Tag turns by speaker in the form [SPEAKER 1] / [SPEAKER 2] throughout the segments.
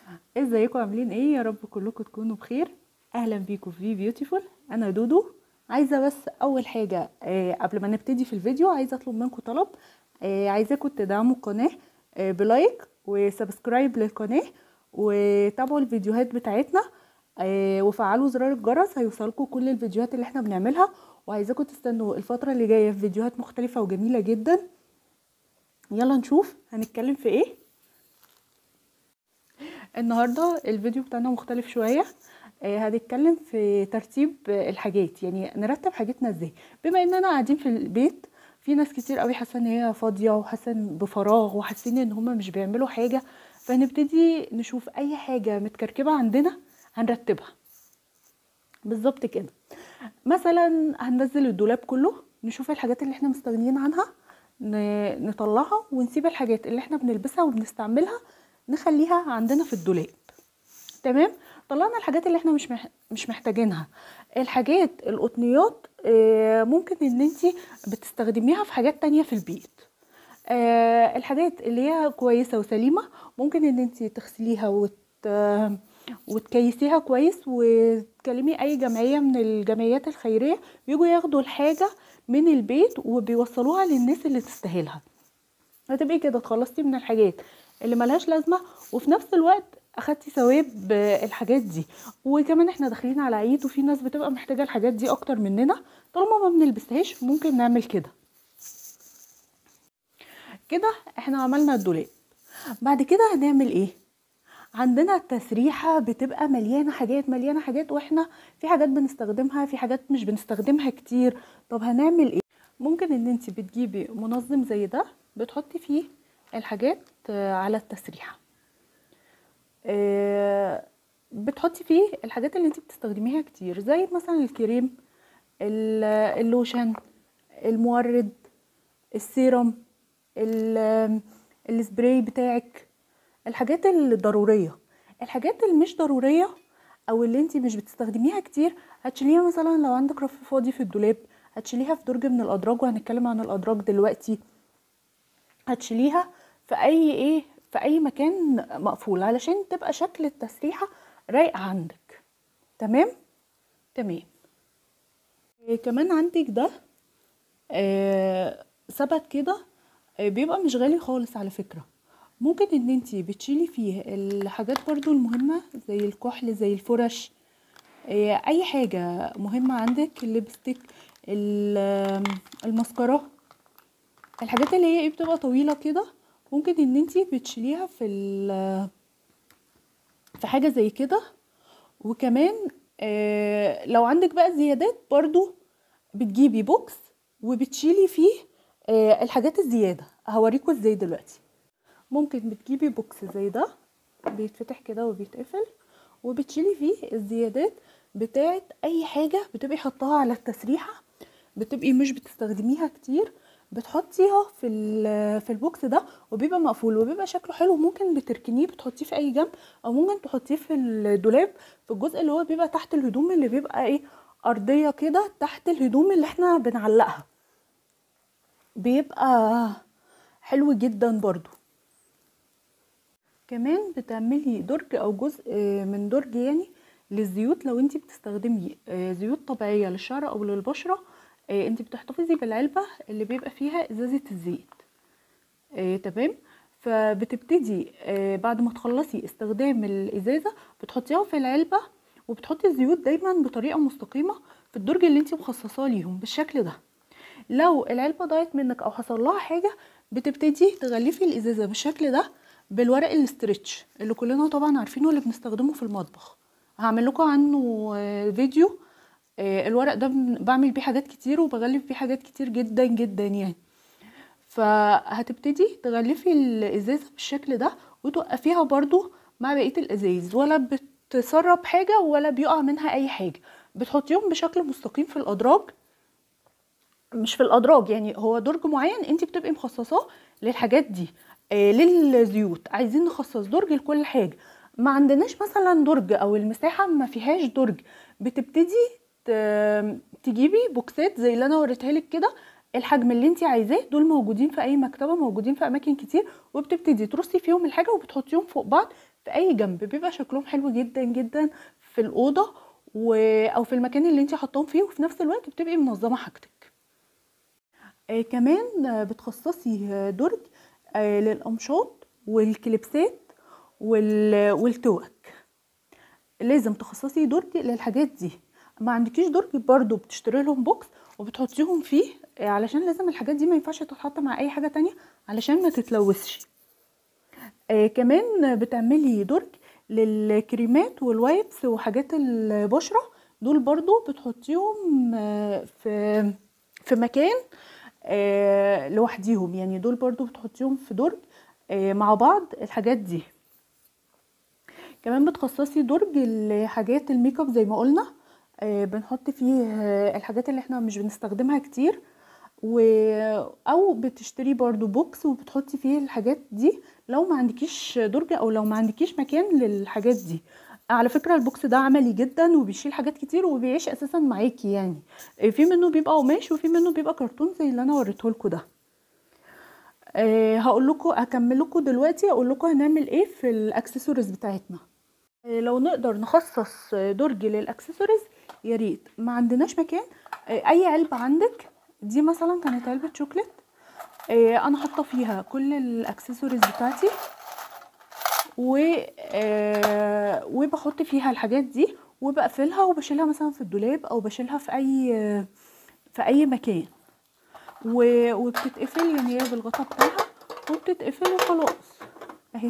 [SPEAKER 1] ازيكم عاملين ايه يا رب كلكم تكونوا بخير اهلا بيكم في بيوتيفول انا دودو عايزه بس اول حاجه آه، قبل ما نبتدي في الفيديو عايزه اطلب منكم طلب آه، عايزاكم تدعموا القناه آه، بلايك وسبسكرايب للقناه وتابعوا الفيديوهات بتاعتنا آه، وفعلوا زرار الجرس هيوصلكم كل الفيديوهات اللي احنا بنعملها وعايزاكم تستنوا الفتره اللي جايه في فيديوهات مختلفه وجميله جدا يلا نشوف هنتكلم في ايه النهارده الفيديو بتاعنا مختلف شويه آه، هنتكلم في ترتيب آه، الحاجات يعني نرتب حاجتنا ازاي بما اننا قاعدين في البيت في ناس كتير قوي حاسه ان هي فاضيه وحاسه بفراغ وحاسين ان هم مش بيعملوا حاجه فنبتدي نشوف اي حاجه متكركبه عندنا هنرتبها بالظبط كده مثلا هننزل الدولاب كله نشوف الحاجات اللي احنا مستغنيين عنها ن- نطلعها ونسيب الحاجات اللي احنا بنلبسها وبنستعملها نخليها عندنا في الدولاب تمام طلعنا الحاجات اللي احنا مش مح... مش محتاجينها الحاجات القطنيات آه، ممكن ان انت بتستخدميها في حاجات تانية في البيت آه، الحاجات اللي هي كويسة وسليمة ممكن ان انت تغسليها وت... وتكيسيها كويس وتكلمي اي جمعية من الجمعيات الخيرية بيجوا ياخدوا الحاجة من البيت وبيوصلوها للناس اللي تستاهلها هتبقي كده اتخلصتي من الحاجات اللي ملهاش لازمه وفي نفس الوقت اخدتي ثواب الحاجات دي وكمان احنا داخلين على عيد وفي ناس بتبقى محتاجه الحاجات دي اكتر مننا طالما ما بنلبسهاش ممكن نعمل كده كده احنا عملنا الدولاب بعد كده هنعمل ايه عندنا التسريحة بتبقى مليانة حاجات مليانة حاجات واحنا في حاجات بنستخدمها في حاجات مش بنستخدمها كتير طب هنعمل ايه ممكن ان انت بتجيبي منظم زي ده بتحطي فيه الحاجات آه، على التسريحة آه، بتحطي فيه الحاجات اللي انت بتستخدميها كتير زي مثلا الكريم ال- اللوشن المورد السيرم ال- السبراي بتاعك الحاجات الضرورية الحاجات اللي مش ضرورية او اللي انت مش بتستخدميها كتير هتشيليها مثلا لو عندك رف فاضي في الدولاب هتشيليها في درج من الادراج وهنتكلم عن الادراج دلوقتي هتشيليها في اي ايه في اي مكان مقفول علشان تبقى شكل التسريحة رايقة عندك تمام تمام إيه كمان عندك ده آه ثبت كده آه بيبقى مش غالي خالص على فكرة ممكن ان انتي بتشيلي فيه الحاجات برضو المهمة زي الكحل زي الفرش آه اي حاجة مهمة عندك الليبستيك ال- المسكرة الحاجات اللي هي ايه بتبقى طويلة كده ممكن ان انتي بتشيليها في ال- في حاجة زي كده وكمان آه لو عندك بقى زيادات برضو بتجيبي بوكس وبتشيلي فيه آه الحاجات الزيادة هوريكم ازاي دلوقتي ممكن بتجيبي بوكس زي ده بيتفتح كده وبيتقفل وبتشيلي فيه الزيادات بتاعت اي حاجة بتبقي حطاها على التسريحة بتبقي مش بتستخدميها كتير بتحطيها في ال- في البوكس ده وبيبقى مقفول وبيبقى شكله حلو ممكن بتركنيه بتحطيه في اي جنب او ممكن تحطيه في الدولاب في الجزء اللي هو بيبقى تحت الهدوم اللي بيبقى ايه ارضيه كده تحت الهدوم اللي احنا بنعلقها بيبقى حلو جدا برضو كمان بتعملي درج او جزء من درج يعني للزيوت لو انت بتستخدمي آه، زيوت طبيعيه للشعر او للبشره آه، انت بتحتفظي بالعلبه اللي بيبقى فيها ازازه الزيت آه، تمام فبتبتدي آه، بعد ما تخلصي استخدام الازازه بتحطيها في العلبه وبتحطي الزيوت دايما بطريقه مستقيمه في الدرج اللي انت مخصصاه ليهم بالشكل ده لو العلبه ضاعت منك او حصل لها حاجه بتبتدي تغلفي الازازه بالشكل ده بالورق الاسترتش اللي كلنا طبعا عارفينه اللي بنستخدمه في المطبخ هعمل لكم عنه آه، فيديو آه، الورق ده بن- بعمل بيه حاجات كتير وبغلف بيه حاجات كتير جدا جدا يعني فهتبتدي تغلفي الازازه بالشكل ده وتوقفيها برضو مع بقيه الازايز ولا بتسرب حاجه ولا بيقع منها اي حاجه بتحطيهم بشكل مستقيم في الادراج مش في الادراج يعني هو درج معين انت بتبقي مخصصاه للحاجات دي آه للزيوت عايزين نخصص درج لكل حاجه ما عندناش مثلا درج او المساحه ما فيهاش درج بتبتدي ت- تجيبي بوكسات زي اللي انا وريتها لك كده الحجم اللي انت عايزاه دول موجودين في اي مكتبه موجودين في اماكن كتير وبتبتدي ترصي فيهم الحاجه وبتحطيهم فوق بعض في اي جنب بيبقى شكلهم حلو جدا جدا في الاوضه و... او في المكان اللي انت حطاهم فيه وفي نفس الوقت بتبقي منظمه حاجتك آه كمان آه، بتخصصي آه، درج آه للقمشات والكليبسات وال... والتوك لازم تخصصي درج للحاجات دي ما عندكيش درج برضو بتشتري لهم بوكس وبتحطيهم فيه آه، علشان لازم الحاجات دي ما ينفعش تتحط مع اي حاجه تانية علشان ما تتلوثش آه كمان بتعملي درج للكريمات والوايبس وحاجات البشرة دول برضو بتحطيهم آه، في في مكان آه، لوحديهم يعني دول برضو بتحطيهم في درج آه، مع بعض الحاجات دي كمان بتخصصي درج لحاجات الميك اب زي ما قلنا آه، بنحط فيه آه، الحاجات اللي احنا مش بنستخدمها كتير و... او بتشتري برضو بوكس وبتحطي فيه الحاجات دي لو ما عندكيش درج او لو ما عندكيش مكان للحاجات دي على فكرة البوكس ده عملي جدا وبيشيل حاجات كتير وبيعيش اساسا معاكي يعني آه، في منه بيبقى قماش وفي منه بيبقى كرتون زي اللي انا وريته لكم ده أه هقول لكم اكمل لكم دلوقتي اقول لكم هنعمل ايه في الاكسسوارز بتاعتنا آه، لو نقدر نخصص درج للاكسسوارز يا ريت ما عندناش مكان آه، اي علبه عندك دي مثلا كانت علبه شوكليت آه، انا حاطه فيها كل الاكسسوارز بتاعتي و آه، وبحط فيها الحاجات دي وبقفلها وبشيلها مثلا في الدولاب او بشيلها في اي في اي مكان و- وبتتقفل يعني هي بالغطا بتاعها وبتتقفل وخلاص اهي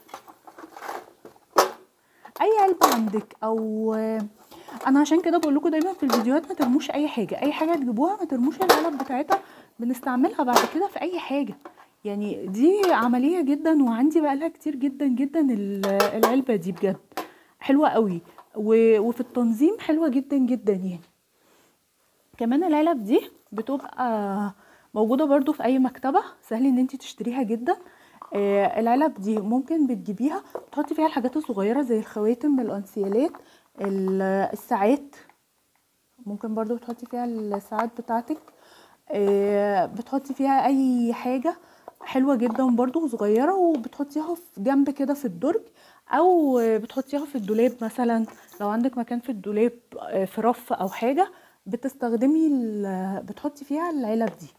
[SPEAKER 1] اي علبه عندك او انا عشان كده بقول لكم دايما في الفيديوهات ما ترموش اي حاجه اي حاجه تجيبوها ما ترموش العلب بتاعتها بنستعملها بعد كده في اي حاجه يعني دي عمليه جدا وعندي بقالها كتير جدا جدا ال- العلبه دي بجد حلوه قوي و- وفي التنظيم حلوه جدا جدا يعني كمان العلب دي بتبقى موجودة برضو في أي مكتبة سهل إن انتي تشتريها جدا آه، العلب دي ممكن بتجيبيها تحطي فيها الحاجات الصغيرة زي الخواتم الأنسيالات ال- الساعات ممكن برضو بتحطي فيها الساعات بتاعتك آه، بتحطي فيها أي حاجة حلوة جدا برضو صغيرة وبتحطيها في جنب كده في الدرج أو بتحطيها في الدولاب مثلا لو عندك مكان في الدولاب آه، في رف أو حاجة بتستخدمي ال- بتحطي فيها العلب دي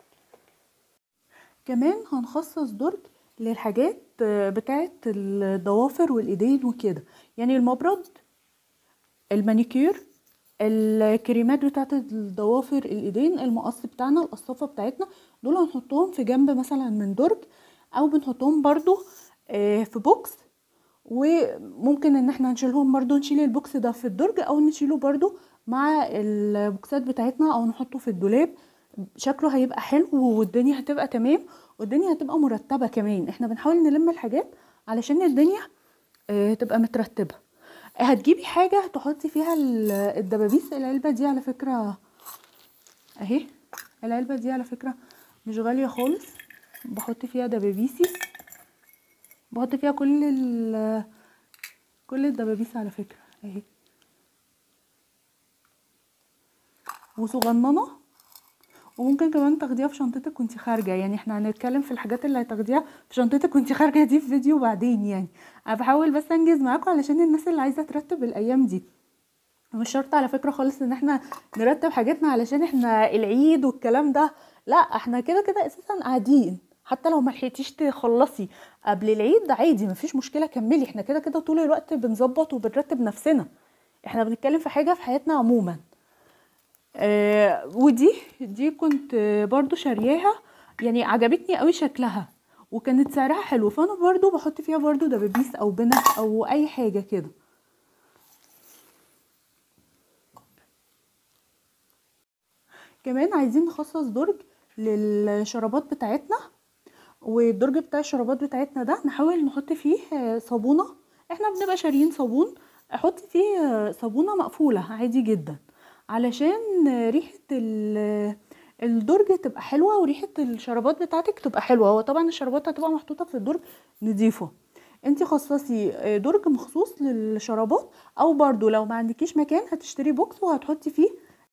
[SPEAKER 1] كمان هنخصص درج للحاجات آه، بتاعت الضوافر والايدين وكده يعني المبرد المانيكير الكريمات بتاعت الضوافر الايدين المقص بتاعنا القصافه بتاعتنا دول هنحطهم في جنب مثلا من درج او بنحطهم برضو آه، في بوكس وممكن ان احنا نشيلهم برضو نشيل البوكس ده في الدرج او نشيله برضو مع البوكسات بتاعتنا او نحطه في الدولاب شكله هيبقى حلو والدنيا هتبقى تمام والدنيا هتبقى مرتبة كمان احنا بنحاول نلم الحاجات علشان الدنيا آه، تبقى مترتبة هتجيبي حاجة تحطي فيها ال- الدبابيس العلبة دي على فكرة اهي العلبة دي على فكرة مش غالية خالص بحط فيها دبابيسي بحط فيها كل ال كل الدبابيس على فكرة اهي وصغننة وممكن كمان تاخديها في شنطتك وانت خارجه يعني احنا هنتكلم في الحاجات اللي هتاخديها في شنطتك وانت خارجه دي في فيديو بعدين يعني انا بحاول بس انجز معاكم علشان الناس اللي عايزه ترتب الايام دي مش شرط على فكره خالص ان احنا نرتب حاجاتنا علشان احنا العيد والكلام ده لا احنا كده كده اساسا قاعدين حتى لو ما لحقتيش تخلصي قبل العيد عادي مفيش مشكله كملي احنا كده كده طول الوقت بنظبط وبنرتب نفسنا احنا بنتكلم في حاجه في حياتنا عموما آه ودي دي كنت آه، برضو شارياها يعني عجبتني قوي شكلها وكانت سعرها حلو فانا برضو بحط فيها برضو دبابيس او بنس او اي حاجه كده كمان عايزين نخصص درج للشرابات بتاعتنا والدرج بتاع الشرابات بتاعتنا ده نحاول نحط فيه آه، صابونه احنا بنبقى شاريين صابون احطي فيه آه، صابونه مقفوله عادي جدا علشان آه، ريحه ال- الدرج تبقى حلوه وريحه الشرابات بتاعتك تبقى حلوه هو طبعا الشرابات هتبقى محطوطه في الدرج نضيفه انتي خصصي آه، درج مخصوص للشرابات او برضو لو ما عندكيش مكان هتشتري بوكس وهتحطي فيه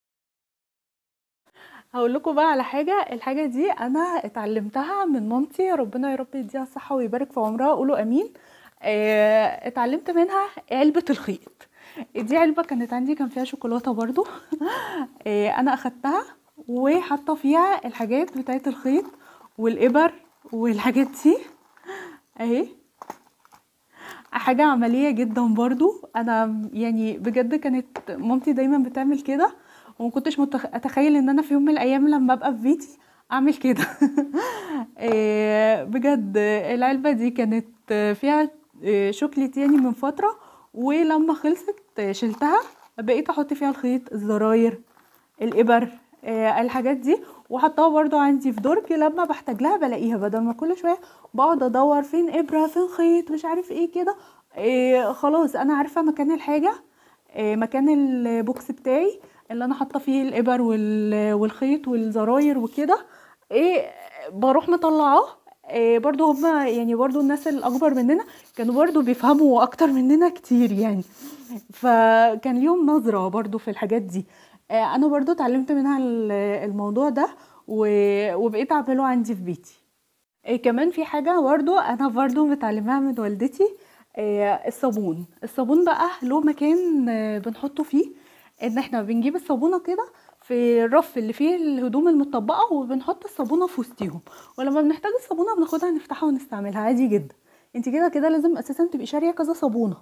[SPEAKER 1] هقول لكم بقى على حاجه الحاجه دي انا اتعلمتها من مامتي ربنا يا رب يديها الصحه ويبارك في عمرها قولوا امين آه، اتعلمت منها علبة الخيط دي علبة كانت عندي كان فيها شوكولاتة برضو آه، انا اخدتها وحاطة فيها الحاجات بتاعت الخيط والابر والحاجات دي اهي حاجة عملية جدا برضو انا يعني بجد كانت مامتي دايما بتعمل كده ومكنتش متخ... اتخيل ان انا في يوم من الايام لما ابقى في بيتي اعمل كده إيه، بجد العلبة دي كانت فيها إيه، شوكليت يعني من فترة ولما خلصت شلتها بقيت احط فيها الخيط الزراير الابر إيه، الحاجات دي وحطها برضو عندي في درج لما بحتاج لها بلاقيها بدل ما كل شويه بقعد ادور فين ابره فين خيط مش عارف ايه كده إيه خلاص انا عارفه مكان الحاجه إيه مكان البوكس بتاعي اللي انا حاطه فيه الابر وال- والخيط والزراير وكده ايه بروح مطلعاه إيه برضو هما يعني برضو الناس الاكبر مننا كانوا برضو بيفهموا اكتر مننا كتير يعني فكان ليهم نظرة برضو في الحاجات دي إيه انا برضو اتعلمت منها ال- الموضوع ده و- وبقيت اعمله عندي في بيتي إيه كمان في حاجة برضو أنا برضو متعلماها من والدتي إيه الصابون الصابون بقى له مكان آه، بنحطه فيه ان احنا بنجيب الصابونة كده في الرف اللي فيه الهدوم المطبقة وبنحط الصابونة في وسطيهم ولما بنحتاج الصابونة بناخدها نفتحها ونستعملها عادي جدا انت كده كده لازم اساسا تبقي شارية كذا صابونة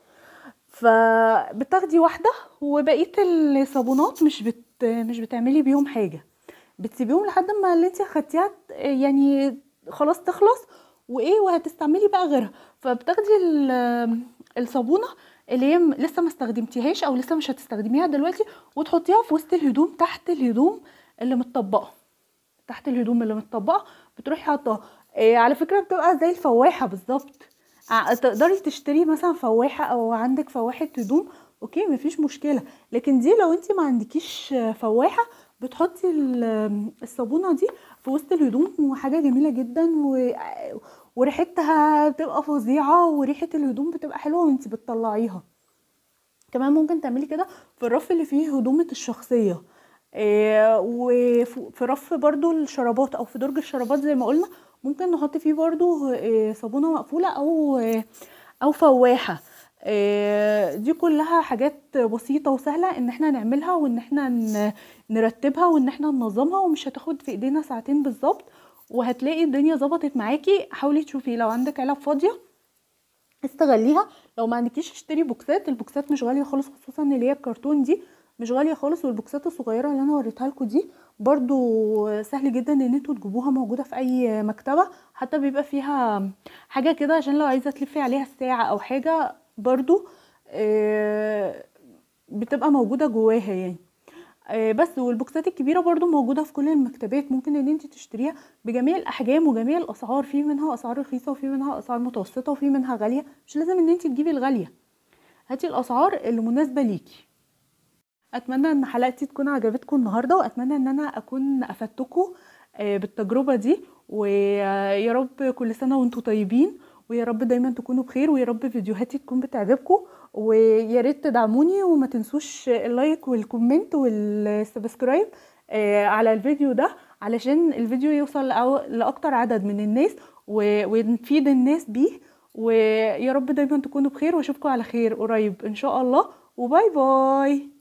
[SPEAKER 1] فبتاخدي واحدة وبقية الصابونات مش بت مش بتعملي بيهم حاجة بتسيبيهم لحد ما اللي انت اخدتيها ت- يعني خلاص تخلص وايه وهتستعملي بقى غيرها فبتاخدي ال- الصابونه اللي هي م- لسه ما استخدمتيهاش او لسه مش هتستخدميها دلوقتي وتحطيها في وسط الهدوم تحت الهدوم اللي متطبقه تحت الهدوم اللي متطبقه بتروحي حاطاها إيه على فكره بتبقى زي الفواحه بالظبط ع- تقدري تشتري مثلا فواحه او عندك فواحه هدوم اوكي مفيش مشكله لكن دي لو انت ما عندكيش فواحه بتحطي ال- الصابونه دي في وسط الهدوم وحاجه جميله جدا و... وريحتها بتبقى فظيعه وريحه الهدوم بتبقى حلوه وانت بتطلعيها كمان ممكن تعملي كده في الرف اللي فيه هدومك الشخصيه إيه وفي رف برضو الشرابات او في درج الشرابات زي ما قلنا ممكن نحط فيه برضو إيه صابونه مقفوله او إيه او فواحه إيه دي كلها حاجات بسيطه وسهله ان احنا نعملها وان احنا ن- نرتبها وان احنا ننظمها ومش هتاخد في ايدينا ساعتين بالظبط وهتلاقي الدنيا ظبطت معاكي حاولي تشوفي لو عندك علب فاضيه استغليها لو ما عندكيش اشتري بوكسات البوكسات مش غاليه خالص خصوصا اللي هي الكرتون دي مش غاليه خالص والبوكسات الصغيره اللي انا وريتها لكم دي برضو سهل جدا ان انتوا تجيبوها موجوده في اي مكتبه حتى بيبقى فيها حاجه كده عشان لو عايزه تلفي عليها الساعه او حاجه برضو آه، بتبقى موجوده جواها يعني آه، بس والبوكسات الكبيره برضو موجوده في كل المكتبات ممكن ان انت تشتريها بجميع الاحجام وجميع الاسعار في منها اسعار رخيصه وفي منها اسعار متوسطه وفي منها غاليه مش لازم ان انت تجيبي الغاليه هاتي الاسعار اللي مناسبه ليكي اتمنى ان حلقتي تكون عجبتكم النهارده واتمنى ان انا اكون افدتكم آه، بالتجربه دي ويا رب كل سنه وانتم طيبين ويا رب دايما تكونوا بخير ويا رب فيديوهاتي تكون بتعجبكم ويا ريت تدعموني وما تنسوش اللايك والكومنت والسبسكرايب آه، على الفيديو ده علشان الفيديو يوصل لأو- لاكتر عدد من الناس و- ونفيد الناس بيه ويا رب دايما تكونوا بخير واشوفكم على خير قريب ان شاء الله وباي باي